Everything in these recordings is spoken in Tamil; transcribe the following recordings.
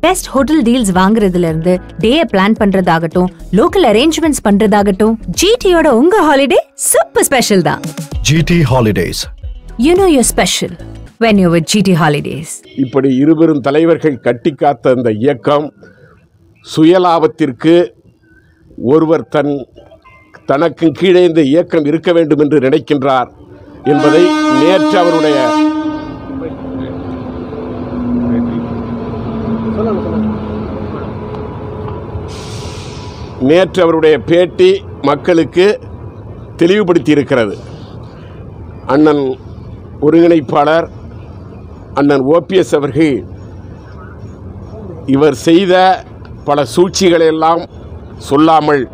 பெஸ்ட் ஹோட்டல் டீல்ஸ் வாங்குறதுல இருந்து டே பிளான் பண்றதாகட்டும் லோக்கல் அரேஞ்ச்மெண்ட்ஸ் பண்றதாகட்டும் ஜிடியோட உங்க ஹாலிடே சூப்பர் ஸ்பெஷல் தான் GT Holidays. You know your special when you with GT holidays இப்படி இருபெரும் தலைவர்கள் கட்டி காத்த அந்த இயக்கம் சுயலாபத்திற்கு ஒருவர் தன் தனக்கு கீழே இந்த இயக்கம் இருக்க வேண்டும் என்று நினைக்கின்றார் என்பதை நேற்று அவருடைய நேற்று அவருடைய பேட்டி மக்களுக்கு தெளிவுபடுத்தி இருக்கிறது அண்ணன் ஒருங்கிணைப்பாளர் அண்ணன் ஓபிஎஸ் அவர்கள் இவர் செய்த பல சூழ்ச்சிகளை எல்லாம் சொல்லாமல்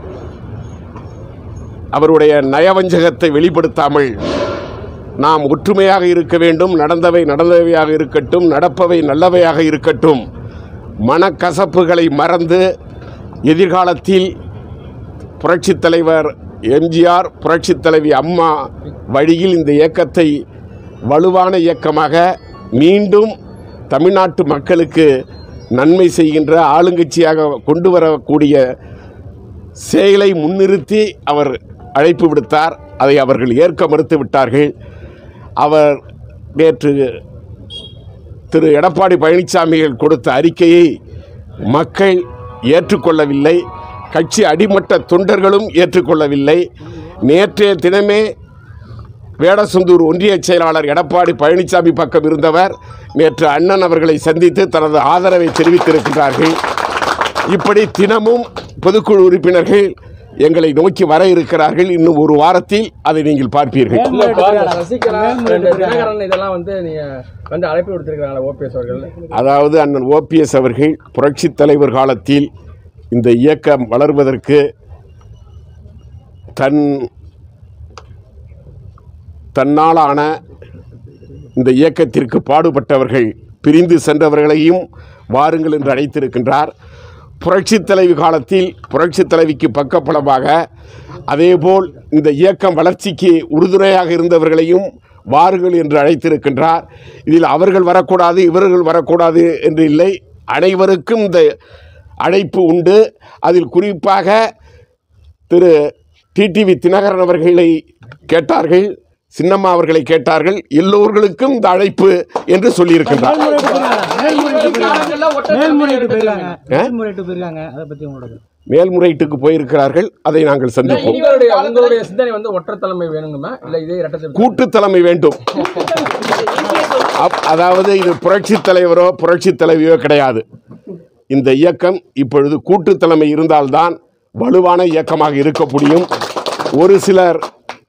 அவருடைய நயவஞ்சகத்தை வெளிப்படுத்தாமல் நாம் ஒற்றுமையாக இருக்க வேண்டும் நடந்தவை நடந்தவையாக இருக்கட்டும் நடப்பவை நல்லவையாக இருக்கட்டும் மனக்கசப்புகளை மறந்து எதிர்காலத்தில் புரட்சித் தலைவர் எம்ஜிஆர் புரட்சித் தலைவி அம்மா வழியில் இந்த இயக்கத்தை வலுவான இயக்கமாக மீண்டும் தமிழ்நாட்டு மக்களுக்கு நன்மை செய்கின்ற ஆளுங்கட்சியாக கொண்டு வரக்கூடிய செயலை முன்னிறுத்தி அவர் அழைப்பு விடுத்தார் அதை அவர்கள் ஏற்க மறுத்து விட்டார்கள் அவர் நேற்று திரு எடப்பாடி பழனிசாமிகள் கொடுத்த அறிக்கையை மக்கள் ஏற்றுக்கொள்ளவில்லை கட்சி அடிமட்ட தொண்டர்களும் ஏற்றுக்கொள்ளவில்லை நேற்றைய தினமே வேடசுந்தூர் ஒன்றிய செயலாளர் எடப்பாடி பழனிசாமி பக்கம் இருந்தவர் நேற்று அண்ணன் அவர்களை சந்தித்து தனது ஆதரவை தெரிவித்திருக்கிறார்கள் இப்படி தினமும் பொதுக்குழு உறுப்பினர்கள் எங்களை நோக்கி வர இருக்கிறார்கள் இன்னும் ஒரு வாரத்தில் அதை நீங்கள் பார்ப்பீர்கள் இல்ல இப்ப சசிகலா இந்த தினகரன் இதெல்லாம் வந்து நீங்க வந்து அழைப்பு விடுத்திருக்கிறாங்களா ஓபிஎஸ் அவர்கள் அதாவது அண்ணன் ஓபிஎஸ் அவர்கள் புரட்சித் தலைவர் காலத்தில் இந்த இயக்கம் வளர்வதற்கு தன் தன்னாலான இந்த இயக்கத்திற்கு பாடுபட்டவர்கள் பிரிந்து சென்றவர்களையும் வாருங்கள் என்று அழைத்திருக்கின்றார் புரட்சித் தலைவி காலத்தில் புரட்சித் தலைவிக்கு பக்கபலமாக அதேபோல் இந்த இயக்கம் வளர்ச்சிக்கு உறுதுணையாக இருந்தவர்களையும் வாருங்கள் என்று அழைத்திருக்கின்றார் இதில் அவர்கள் வரக்கூடாது இவர்கள் வரக்கூடாது என்று இல்லை அனைவருக்கும் இந்த அழைப்பு உண்டு அதில் குறிப்பாக திரு டிடிவி தினகரன் அவர்களை கேட்டார்கள் சின்னம்மா அவர்களை கேட்டார்கள் எல்லோர்களுக்கும் இந்த அழைப்பு என்று சொல்லியிருக்கின்றார் மேல்முறையீட்டு போயிருக்காங்க ஆ? மேல்முறையீட்டு போயிருக்காங்க அதை பத்தி உங்களோட மேல்முறையீட்டுக்கு போயிருக்கிறார்கள் அதை நாங்கள் சந்திப்போம் உங்களுடைய உங்களுடைய சிந்தனை வந்து ஒற்றை தலைமை வேணுங்கம்மா இல்ல இதே இரட்டை கூட்டு தலைமை வேண்டும் அப்- அதாவது இது புரட்சித் தலைவரோ புரட்சித் தலைவியோ கிடையாது இந்த இயக்கம் இப்பொழுது கூட்டு தலைமை இருந்தால்தான் வலுவான இயக்கமாக இருக்க முடியும் ஒரு சிலர்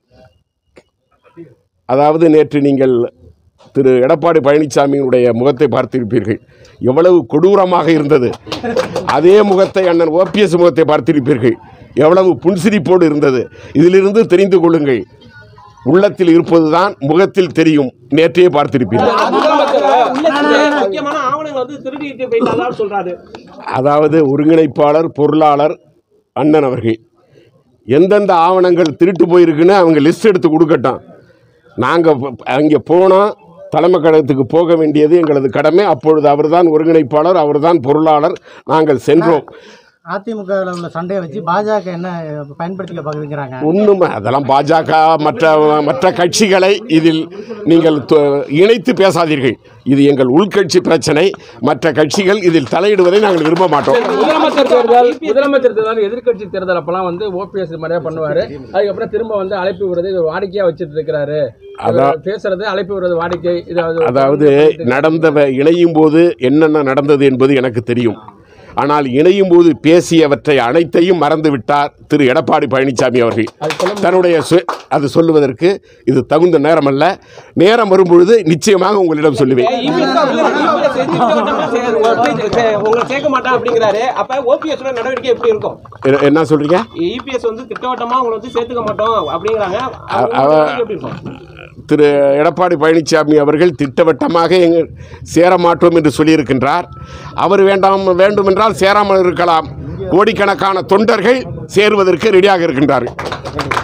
அதாவது நேற்று நீங்கள் திரு எடப்பாடி பழனிசாமியினுடைய முகத்தை பார்த்திருப்பீர்கள் எவ்வளவு கொடூரமாக இருந்தது அதே முகத்தை அண்ணன் ஓபிஎஸ் முகத்தை பார்த்திருப்பீர்கள் எவ்வளவு புன்சிரிப்போடு இருந்தது இதிலிருந்து தெரிந்து கொள்ளுங்கள் உள்ளத்தில் இருப்பதுதான் முகத்தில் தெரியும் நேற்றையே பார்த்திருப்பீர்கள் முக்கியமான ஆவணங்கள் வந்து திருடிட்டு போயிட்டாலும் சொல்றாரு அதாவது ஒருங்கிணைப்பாளர் பொருளாளர் அண்ணன் அவர்கள் எந்தெந்த ஆவணங்கள் திருட்டு போயிருக்குன்னு அவங்க லிஸ்ட் எடுத்து கொடுக்கட்டும் நாங்கள் அங்கே போனோம் தலைமை கழகத்துக்கு போக வேண்டியது எங்களது கடமை அப்பொழுது அவர்தான் ஒருங்கிணைப்பாளர் அவர்தான் பொருளாளர் நாங்கள் சென்றோம் அதிமுக ல உள்ள சண்டையை வச்சு பாஜக என்ன பயன்படுத்திக்க பாக்குறீங்கிறாங்க ஒன்றும் அதெல்லாம் பாஜக மற்ற மற்ற கட்சிகளை இதில் நீங்கள் தொ- இணைத்து பேசாதீர்கள் இது எங்கள் உள்கட்சி பிரச்சனை மற்ற கட்சிகள் இதில் தலையிடுவதை நாங்கள் விரும்ப மாட்டோம் முதலமைச்சர் தேர்தல் முதலமைச்சர் தேர்தல் எதிர்க்கட்சி தேர்தல் அப்பெல்லாம் வந்து ஓபிஎஸ் மாதிரியா பண்ணுவாரு அதுக்கப்புறம் திரும்ப வந்து அழைப்பு விடுறது இது ஒரு வாடிக்கையா வச்சிட்டு இருக்கிறாரு அதான். இவர் பேசுறது அழைப்பு விடுறது வாடிக்கை இது அது- அதாவது நடந்தவ இணையும் போது என்னென்ன நடந்தது என்பது எனக்கு தெரியும் ஆனால் இணையும் போது பேசியவற்றை அனைத்தையும் மறந்து விட்டார் திரு எடப்பாடி பழனிசாமி அவர்கள் தன்னுடைய சு- அது சொல்லுவதற்கு இது தகுந்த நேரம் அல்ல நேரம் வரும்பொழுது நிச்சயமாக உங்களிடம் சொல்லுவேன் உங்களை சேர்க்க மாட்டான் அப்படிங்கிறாரு அப்ப ஓபிஎஸ் நடவடிக்கை எப்படி இருக்கும் என்ன- என்ன சொல்றீங்க இபிஎஸ் வந்து திட்டவட்டமா உங்களை வந்து சேர்த்துக்க மாட்டோம் அப்படிங்கிறாங்க அவ- அவங்க நடவடிக்கை எப்படி இருக்கும் திரு எடப்பாடி பழனிசாமி அவர்கள் திட்டவட்டமாக எங்கள் சேர மாட்டோம் என்று சொல்லியிருக்கின்றார் அவர் வேண்டாம் வேண்டும் என்றால் சேராமல் இருக்கலாம் கோடிக்கணக்கான தொண்டர்கள் சேருவதற்கு ரெடியாக இருக்கின்றார்கள்